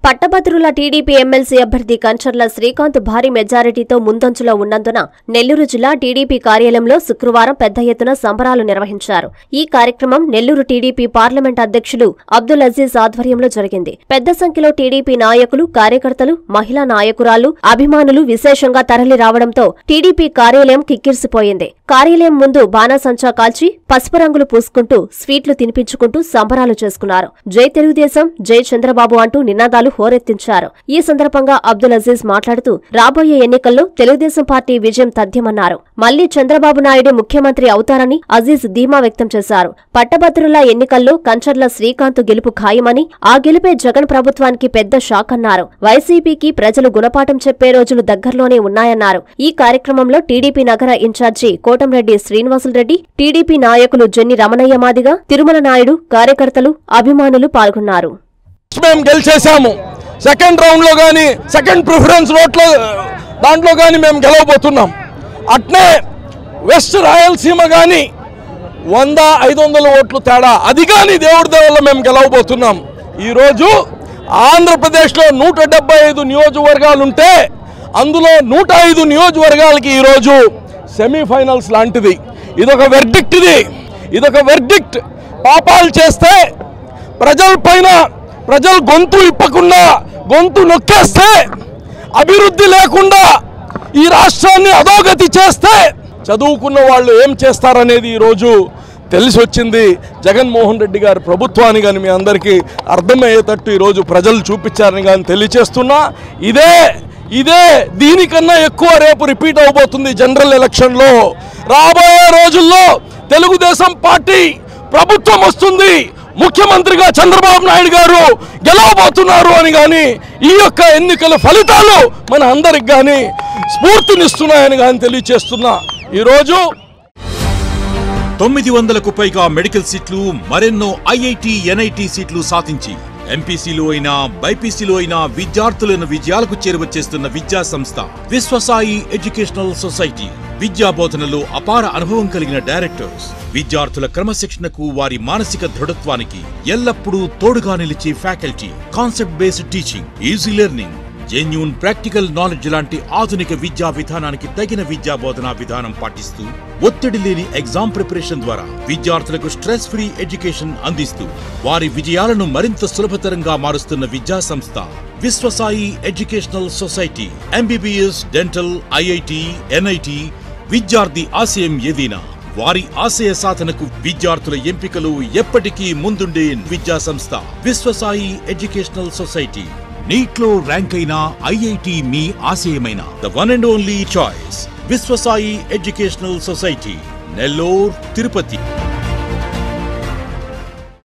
పట్టభద్రుల TDP MLC అభ్యర్థి కంచర్ల శ్రీకాంత్ భారీ మెజారిటీతో ముందంజలో ఉన్నందున నెల్లూరు జిల్లా టీడీపీ కార్యాలయంలో శుక్రవారం పెద్ద ఎత్తున సంబరాలు నిర్వహించారు ఈ కార్యక్రమం నెల్లూరు టీడీపీ పార్లమెంట్ అధ్యక్షులు అబ్దుల్ అజీజ్ ఆధ్వర్యంలో జరిగింది పెద్ద సంఖ్యలో టీడీపీ నాయకులు కార్యకర్తలు మహిళా నాయకురాలు అభిమానులు విశేషంగా తరలి రావడంతో టీడీపీ కార్యాలయం కిక్కిరిసిపోయింది కార్యాలయం ముందు బాణాసంచా కాల్చి పసుపు రంగులు పూసుకుంటూ స్వీట్లు తినిపించుకుంటూ సంబరాలు చేసుకున్నారు జై తెలుగుదేశం జై చంద్రబాబు అంటూ నినాదాలు హోరెత్తించారు ఈ సందర్భంగా అబ్దుల్ అజీజ్ మాట్లాడుతూ రాబోయే ఎన్నికల్లో తెలుగుదేశం పార్టీ విజయం తథ్యమన్నారు మళ్లీ చంద్రబాబు నాయుడు ముఖ్యమంత్రి అవుతారని అజీజ్ ధీమా వ్యక్తం చేశారు పట్టభద్రుల ఎన్నికల్లో కంచర్ల శ్రీకాంత్ గెలుపు ఖాయమని ఆ గెలుపే జగన్ ప్రభుత్వానికి పెద్ద షాక్ అన్నారు వైసీపీకి ప్రజలు గుణపాఠం చెప్పే రోజులు దగ్గరలోనే ఉన్నాయన్నారు ఈ కార్యక్రమంలో టీడీపీ నగర ఇన్ఛార్జి కోటంరెడ్డి శ్రీనివాసులరెడ్డి టీడీపీ నాయకులు జెన్ని రమణయ్య మాదిగ తిరుమల నాయుడు కార్యకర్తలు అభిమానులు పాల్గొన్నారు మేము గెలిచేసాము సెకండ్ రౌండ్లో కానీ సెకండ్ ప్రిఫరెన్స్ ఓట్లో దాంట్లో కానీ మేము గెలవబోతున్నాం అట్నే వెస్ట్ రాయలసీమ కానీ వంద ఐదు వందల ఓట్లు తేడా అది కానీ దేవుడి దేవల్ల మేము గెలవబోతున్నాం ఈరోజు ఆంధ్రప్రదేశ్లో నూట డెబ్బై ఐదు నియోజకవర్గాలు ఉంటే అందులో నూట ఐదు నియోజకవర్గాలకి ఈరోజు సెమీఫైనల్స్ లాంటిది ఇదొక వెర్డిక్ట్ ఇది ఇదొక వెర్డిక్ట్ పాపాలు చేస్తే ప్రజల పైన ప్రజలు గొంతు ఇప్పకుండా గొంతు నొక్కేస్తే అభివృద్ధి లేకుండా ఈ రాష్ట్రాన్ని అధోగతి చేస్తే చదువుకున్న వాళ్ళు ఏం చేస్తారనేది ఈరోజు తెలిసి వచ్చింది జగన్మోహన్ రెడ్డి గారి ప్రభుత్వాన్ని కానీ మీ అందరికీ అర్థమయ్యేటట్టు ఈరోజు ప్రజలు చూపించారని కానీ తెలియచేస్తున్నా ఇదే ఇదే దీనికన్నా ఎక్కువ రేపు రిపీట్ అవబోతుంది జనరల్ ఎలక్షన్లో రాబోయే రోజుల్లో తెలుగుదేశం పార్టీ ప్రభుత్వం వస్తుంది ముఖ్యమంత్రిగా చంద్రబాబు నాయుడు గారు గెలవబోతున్నారు అని కానీ ఈ యొక్క ఎన్నికల ఫలితాలు మన అందరికి కానీ స్ఫూర్తినిస్తున్నాయని కానీ తెలియచేస్తున్నా ఈరోజు తొమ్మిది వందలకు పైగా మెడికల్ సీట్లు మరెన్నో ఐఐటి ఎన్ఐటి సీట్లు సాధించి ఎంపీసీలో అయినా బైపీసీలో అయినా విద్యార్థులను విజయాలకు చేరువచ్చేస్తున్న విద్యా సంస్థ విశ్వసాయి ఎడ్యుకేషనల్ సొసైటీ విద్యా బోధనలో అపార అనుభవం కలిగిన డైరెక్టర్స్ విద్యార్థుల క్రమశిక్షణకు వారి మానసిక దృఢత్వానికి ఎల్లప్పుడూ తోడుగా నిలిచే faculty concept based teaching easy learning genuine practical knowledge లాంటి ఆధునిక విద్యా విధానానికి తగిన విద్యా బోధనా విధానం పాటిస్తూ ఒత్తిడి లేని ఎగ్జామ్ ప్రిపరేషన్ ద్వారా విద్యార్థులకు స్ట్రెస్ ఫ్రీ ఎడ్యుకేషన్ అందిస్తూ వారి విజయాలను మరింత సులభతరంగా మారుస్తున్న విద్యా సంస్థ Viswasai educational society MBBS dental IIT NIT విద్యార్థి ఆశయం ఏదైనా వారి ఆశయ సాధనకు విద్యార్థుల ఎంపికలు ఎప్పటికీ ముందుండే విద్యా సంస్థ విశ్వసాయి ఎడ్యుకేషనల్ సొసైటీ నీట్లో ర్యాంక్ అయిన ఐఐటి మీ ఆశయమైన the one and only choice Viswasai educational society Nellore Tirupati